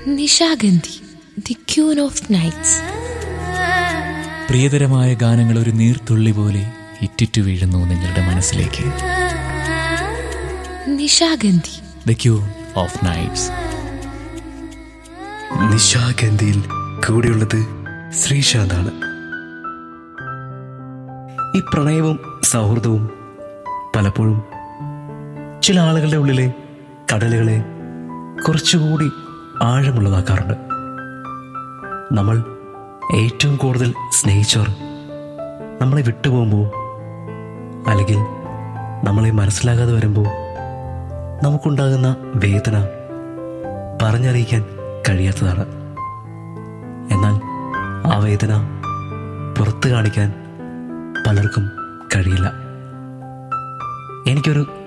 Nishagandhi the queen of nights പ്രിയതരമായ ഗാനങ്ങൾ ഒരു നീർത്തുള്ളി പോലെ ഇറ്റിറ്റു വീഴുന്നു നിങ്ങളുടെ മനസ്സിലേക്ക് Nishagandhi the queen of nights നിശാഗന്ധിയിൽ കൂടെയുള്ളത് ശ്രീശാന്താണ് ഈ പ്രണയവും സൗഹൃദവും പലപ്പോഴും ചില ആളുകളുടെ ഉള്ളിലെ കടലുകളെ കുറച്ചുകൂടി ആഴമുള്ളതാക്കാറുണ്ട് നമ്മൾ ഏറ്റവും കൂടുതൽ സ്നേഹിച്ചവർ നമ്മളെ വിട്ടുപോകുമ്പോൾ അല്ലെങ്കിൽ നമ്മളെ മനസ്സിലാകാതെ വരുമ്പോൾ നമുക്കുണ്ടാകുന്ന വേദന പറഞ്ഞറിയിക്കാൻ കഴിയാത്തതാണ് എന്നാൽ ആ വേദന പുറത്തു കാണിക്കാൻ പലർക്കും കഴിയില്ല എനിക്കൊരു